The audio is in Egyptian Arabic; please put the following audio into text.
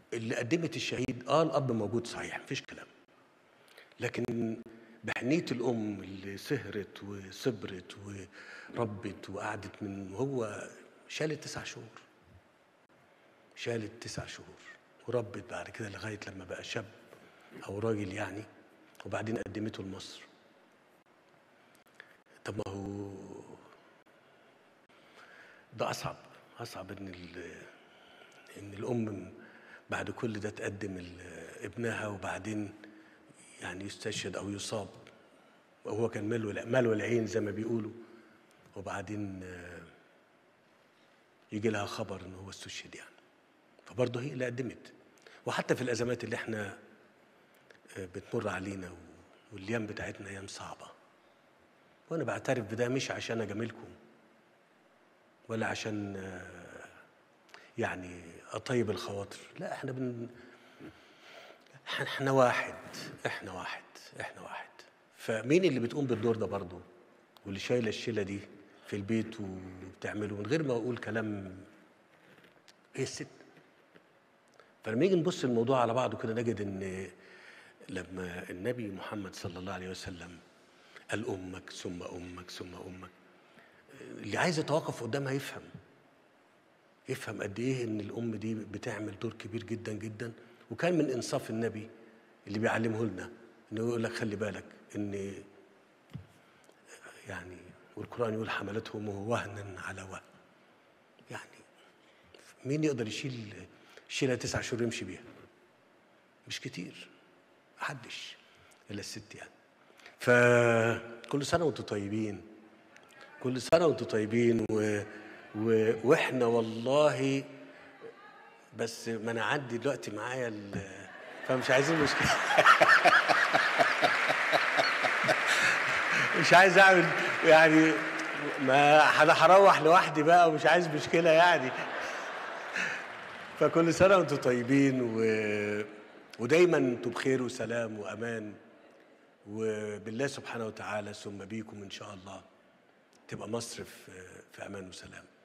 اللي قدمت الشهيد اه الاب موجود صحيح مفيش كلام لكن بحنيه الام اللي سهرت وصبرت وربت وقعدت من وهو شالت تسع شهور شالت تسع شهور وربت بعد كده لغايه لما بقى شاب او راجل يعني وبعدين قدمته لمصر طب ما هو ده اصعب اصعب ان ان الام بعد كل ده تقدم ابنها وبعدين يعني يستشهد او يصاب وهو كان ملو ملو العين زي ما بيقولوا وبعدين يجي لها خبر ان هو استشهد يعني فبرضه هي اللي قدمت وحتى في الازمات اللي احنا بتمر علينا والايام بتاعتنا ايام صعبه وانا بعترف بده مش عشان اجاملكم ولا عشان يعني اطيب الخواطر لا احنا بن احنا واحد احنا واحد احنا واحد فمين اللي بتقوم بالدور ده برضه واللي شايله الشيله دي في البيت وبتعمله من غير ما اقول كلام هي الست فلما نيجي نبص الموضوع على بعضه كده نجد ان لما النبي محمد صلى الله عليه وسلم قال امك ثم امك ثم امك اللي عايز يتوقف قدامها يفهم يفهم قد ايه ان الام دي بتعمل دور كبير جدا جدا وكان من انصاف النبي اللي بيعلمه لنا انه يقول لك خلي بالك ان يعني والقران يقول حملته امه وهنا على وهن يعني مين يقدر يشيل يشيلها تسع شهور يمشي بيها مش كتير محدش الا الست يعني فكل سنه وانتم طيبين كل سنه وانتم طيبين و... و... واحنا والله بس ما انا عندي دلوقتي معايا ال... فمش عايزين مشكله مش عايز اعمل يعني ما انا هروح لوحدي بقى ومش عايز مشكله يعني فكل سنه وانتم طيبين و... ودايما انتم بخير وسلام وامان وبالله سبحانه وتعالى ثم بيكم ان شاء الله تبقى مصر في في امان وسلام